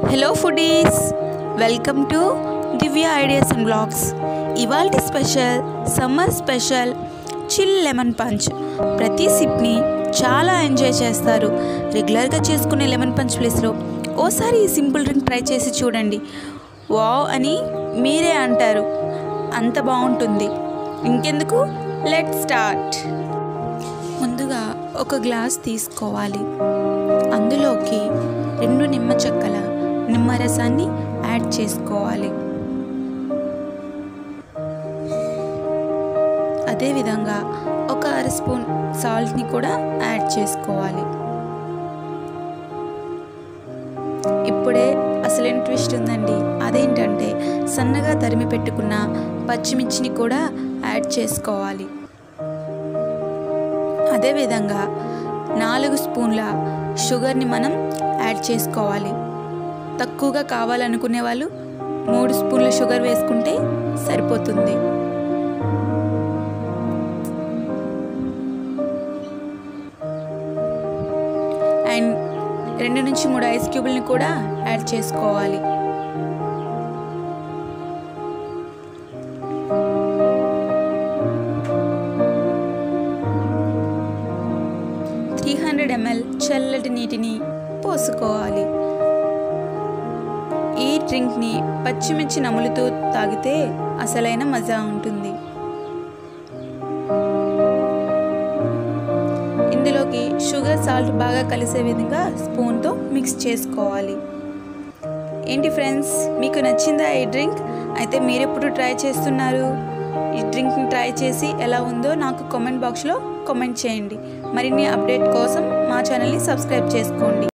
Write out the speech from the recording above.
hello foodies welcome to Divya ideas and blogs ఇవాల్టి special summer special chill lemon punch ప్రతి సిప్ని చాలా enjoy చేస్తారు రెగ్యులర్గా చేసుకునే లెమన్ పంచ్ ప్లేస్లో ఓసారి ఈ సింపుల్ డ్రింక్ ట్రై చేసి చూడండి వావ్ అని మీరే అంటారు అంత బాగుంటుంది ఇంకెందుకు లెట్ స్టార్ట్ ముందుగా ఒక గ్లాస్ తీసుకోవాలి అందులోకి రెండు నిమ్మ చెక్కల నిమ్మరసాన్ని యాడ్ చేసుకోవాలి అదేవిధంగా ఒక అర స్పూన్ సాల్ట్ని కూడా యాడ్ చేసుకోవాలి ఇప్పుడే అసలేం ట్విస్ట్ ఉందండి అదేంటంటే సన్నగా తరిమి పెట్టుకున్న పచ్చిమిర్చిని కూడా యాడ్ చేసుకోవాలి అదేవిధంగా నాలుగు స్పూన్ల షుగర్ని మనం యాడ్ చేసుకోవాలి తక్కువగా కావాలనుకునే వాళ్ళు మూడు స్పూన్ల షుగర్ వేసుకుంటే సరిపోతుంది అండ్ రెండు నుంచి మూడు ఐస్ క్యూబుల్ని కూడా యాడ్ చేసుకోవాలి త్రీ హండ్రెడ్ ఎంఎల్ చల్లటి నీటిని పోసుకోవాలి ఈ డ్రింక్ని పచ్చిమిర్చి నములుతూ తాగితే అసలైన మజా ఉంటుంది ఇందులోకి షుగర్ సాల్ట్ బాగా కలిసే విధంగా స్పూన్తో మిక్స్ చేసుకోవాలి ఏంటి ఫ్రెండ్స్ మీకు నచ్చిందా ఈ డ్రింక్ అయితే మీరెప్పుడు ట్రై చేస్తున్నారు ఈ డ్రింక్ని ట్రై చేసి ఎలా ఉందో నాకు కామెంట్ బాక్స్లో కామెంట్ చేయండి మరిన్ని అప్డేట్ కోసం మా ఛానల్ని సబ్స్క్రైబ్ చేసుకోండి